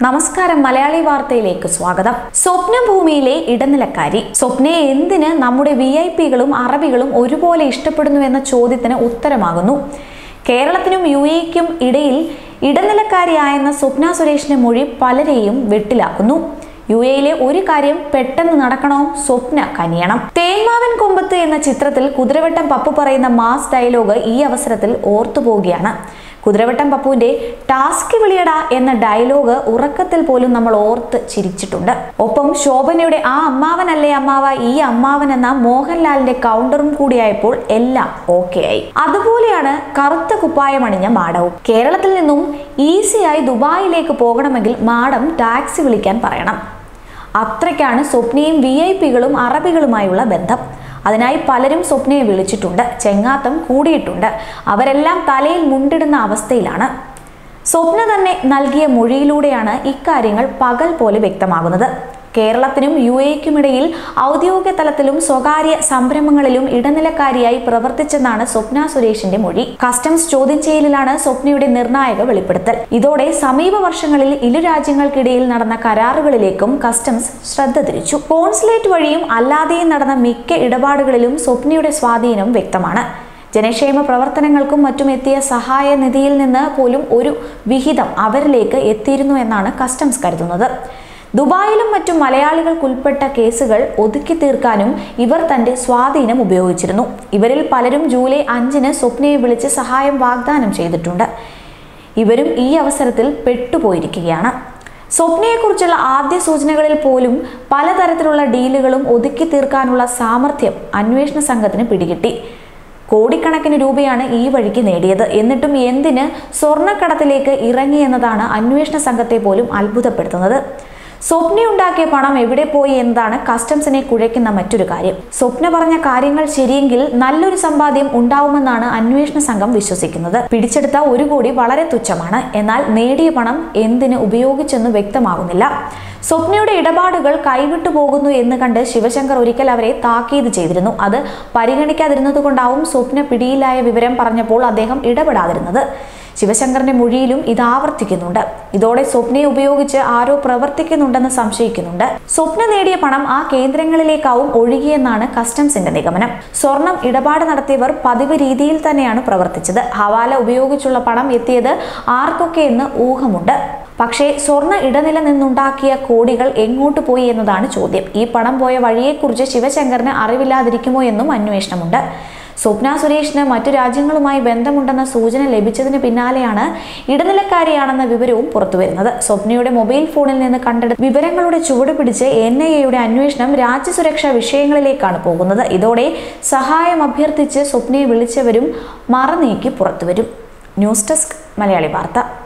നമസ്കാരം മലയാളി വാർത്തയിലേക്ക് സ്വാഗതം സ്വപ്നഭൂമിയിലെ ഇടനിലക്കാരി സ്വപ്നയെ എന്തിന് നമ്മുടെ വി ഐ പികളും അറബികളും ഒരുപോലെ ഇഷ്ടപ്പെടുന്നു എന്ന ചോദ്യത്തിന് ഉത്തരമാകുന്നു കേരളത്തിനും യു എക്കും ഇടയിൽ ഇടനിലക്കാരിയായെന്ന സ്വപ്ന സുരേഷിന്റെ മൊഴി പലരെയും വെട്ടിലാക്കുന്നു യു എയിലെ ഒരു കാര്യം പെട്ടെന്ന് നടക്കണോ സ്വപ്ന കനിയണം തേന്മാവൻ കൊമ്പത്ത് എന്ന ചിത്രത്തിൽ കുതിരവട്ടം പപ്പു പറയുന്ന മാസ് ഡയലോഗ് ഈ അവസരത്തിൽ ഓർത്തുപോവുകയാണ് കുതിരവട്ടം പപ്പുവിന്റെ ടാസ്ക് വിളിയട എന്ന ഡയലോഗ് ഉറക്കത്തിൽ പോലും നമ്മൾ ഓർത്ത് ചിരിച്ചിട്ടുണ്ട് ഒപ്പം ശോഭനയുടെ ആ അമ്മാവനല്ലേ അമ്മാവ ഈ അമ്മാവൻ എന്ന മോഹൻലാലിന്റെ കൗണ്ടറും കൂടിയായപ്പോൾ എല്ലാം ഓക്കെ ആയി അതുപോലെയാണ് കറുത്ത കുപ്പായമണിഞ്ഞ മാഡവും കേരളത്തിൽ നിന്നും ഈസിയായി ദുബായിലേക്ക് പോകണമെങ്കിൽ മാഡം ടാക്സി വിളിക്കാൻ പറയണം അത്രയ്ക്കാണ് സ്വപ്നയും വി ഐ പികളും അറബികളുമായുള്ള ബന്ധം അതിനായി പലരും സ്വപ്നയെ വിളിച്ചിട്ടുണ്ട് ചെങ്ങാത്തം കൂടിയിട്ടുണ്ട് അവരെല്ലാം തലയിൽ മുണ്ടിടുന്ന അവസ്ഥയിലാണ് സ്വപ്ന തന്നെ നൽകിയ മൊഴിയിലൂടെയാണ് ഇക്കാര്യങ്ങൾ പകൽ പോലെ വ്യക്തമാകുന്നത് കേരളത്തിനും യു എക്കുമിടയിൽ ഔദ്യോഗിക തലത്തിലും സ്വകാര്യ സംരംഭങ്ങളിലും ഇടനിലക്കാരിയായി പ്രവർത്തിച്ചെന്നാണ് സ്വപ്ന സുരേഷിന്റെ മൊഴി കസ്റ്റംസ് ചോദ്യം ചെയ്യലിലാണ് സ്വപ്നയുടെ നിർണായക വെളിപ്പെടുത്തൽ ഇതോടെ സമീപ വർഷങ്ങളിൽ ഇരു രാജ്യങ്ങൾക്കിടയിൽ നടന്ന കരാറുകളിലേക്കും കസ്റ്റംസ് ശ്രദ്ധ തിരിച്ചു കോൺസുലേറ്റ് വഴിയും അല്ലാതെയും നടന്ന മിക്ക ഇടപാടുകളിലും സ്വപ്നയുടെ സ്വാധീനം വ്യക്തമാണ് ജനക്ഷേമ പ്രവർത്തനങ്ങൾക്കും മറ്റും എത്തിയ സഹായ നിധിയിൽ നിന്ന് പോലും ഒരു വിഹിതം അവരിലേക്ക് എത്തിയിരുന്നു എന്നാണ് കസ്റ്റംസ് കരുതുന്നത് ദുബായിലും മറ്റും മലയാളികൾക്കുൾപ്പെട്ട കേസുകൾ ഒതുക്കി തീർക്കാനും ഇവർ തന്റെ സ്വാധീനം ഉപയോഗിച്ചിരുന്നു ഇവരിൽ പലരും ജൂലൈ അഞ്ചിന് സ്വപ്നയെ വിളിച്ച് സഹായം വാഗ്ദാനം ചെയ്തിട്ടുണ്ട് ഇവരും ഈ അവസരത്തിൽ പെട്ടുപോയിരിക്കുകയാണ് സ്വപ്നയെക്കുറിച്ചുള്ള ആദ്യ സൂചനകളിൽ പോലും പലതരത്തിലുള്ള ഡീലുകളും ഒതുക്കി തീർക്കാനുള്ള സാമർഥ്യം അന്വേഷണ സംഘത്തിന് പിടികിട്ടി കോടിക്കണക്കിന് രൂപയാണ് ഈ വഴിക്ക് നേടിയത് എന്നിട്ടും എന്തിന് സ്വർണ്ണക്കടത്തിലേക്ക് ഇറങ്ങി എന്നതാണ് അന്വേഷണ സംഘത്തെ പോലും അത്ഭുതപ്പെടുത്തുന്നത് സ്വപ്നയുണ്ടാക്കിയ പണം എവിടെ പോയി എന്നതാണ് കസ്റ്റംസിനെ കുഴയ്ക്കുന്ന മറ്റൊരു കാര്യം സ്വപ്ന പറഞ്ഞ കാര്യങ്ങൾ ശരിയെങ്കിൽ നല്ലൊരു സമ്പാദ്യം ഉണ്ടാവുമെന്നാണ് അന്വേഷണ സംഘം വിശ്വസിക്കുന്നത് പിടിച്ചെടുത്ത ഒരു കോടി വളരെ തുച്ഛമാണ് എന്നാൽ നേടിയ പണം എന്തിന് ഉപയോഗിച്ചെന്ന് വ്യക്തമാകുന്നില്ല സ്വപ്നയുടെ ഇടപാടുകൾ കൈവിട്ടു പോകുന്നു എന്ന് കണ്ട് ശിവശങ്കർ ഒരിക്കൽ അവരെ താക്കീത് ചെയ്തിരുന്നു അത് പരിഗണിക്കാതിരുന്നത് കൊണ്ടാവും സ്വപ്ന പിടിയിലായ വിവരം പറഞ്ഞപ്പോൾ അദ്ദേഹം ഇടപെടാതിരുന്നത് ശിവശങ്കറിന്റെ മൊഴിയിലും ഇത് ആവർത്തിക്കുന്നുണ്ട് ഇതോടെ സ്വപ്നയെ ഉപയോഗിച്ച് ആരോ പ്രവർത്തിക്കുന്നുണ്ടെന്ന് സംശയിക്കുന്നുണ്ട് സ്വപ്ന നേടിയ പണം ആ കേന്ദ്രങ്ങളിലേക്കാവും ഒഴുകിയെന്നാണ് കസ്റ്റംസിന്റെ നിഗമനം സ്വർണം ഇടപാട് നടത്തിയവർ പതിവ് രീതിയിൽ തന്നെയാണ് പ്രവർത്തിച്ചത് ഹവാല ഉപയോഗിച്ചുള്ള പണം എത്തിയത് ആർക്കൊക്കെ എന്ന് ഊഹമുണ്ട് പക്ഷേ സ്വർണ്ണ ഇടനില നിന്നുണ്ടാക്കിയ കോടികൾ എങ്ങോട്ട് പോയി എന്നതാണ് ചോദ്യം ഈ പണം പോയ വഴിയെക്കുറിച്ച് ശിവശങ്കറിന് അറിവില്ലാതിരിക്കുമോ എന്നും അന്വേഷണമുണ്ട് സ്വപ്ന സുരേഷിന് മറ്റു രാജ്യങ്ങളുമായി ബന്ധമുണ്ടെന്ന സൂചന ലഭിച്ചതിന് പിന്നാലെയാണ് ഇടനിലക്കാരിയാണെന്ന വിവരവും പുറത്തുവരുന്നത് സ്വപ്നയുടെ മൊബൈൽ ഫോണിൽ നിന്ന് കണ്ടെടുത്ത വിവരങ്ങളുടെ ചുവട് പിടിച്ച് എൻ ഐ എയുടെ അന്വേഷണം രാജ്യസുരക്ഷാ വിഷയങ്ങളിലേക്കാണ് പോകുന്നത് ഇതോടെ സഹായം അഭ്യർത്ഥിച്ച് സ്വപ്നയെ വിളിച്ചവരും മറനീക്കി പുറത്തുവരും ന്യൂസ് ഡെസ്ക് മലയാളി വാർത്ത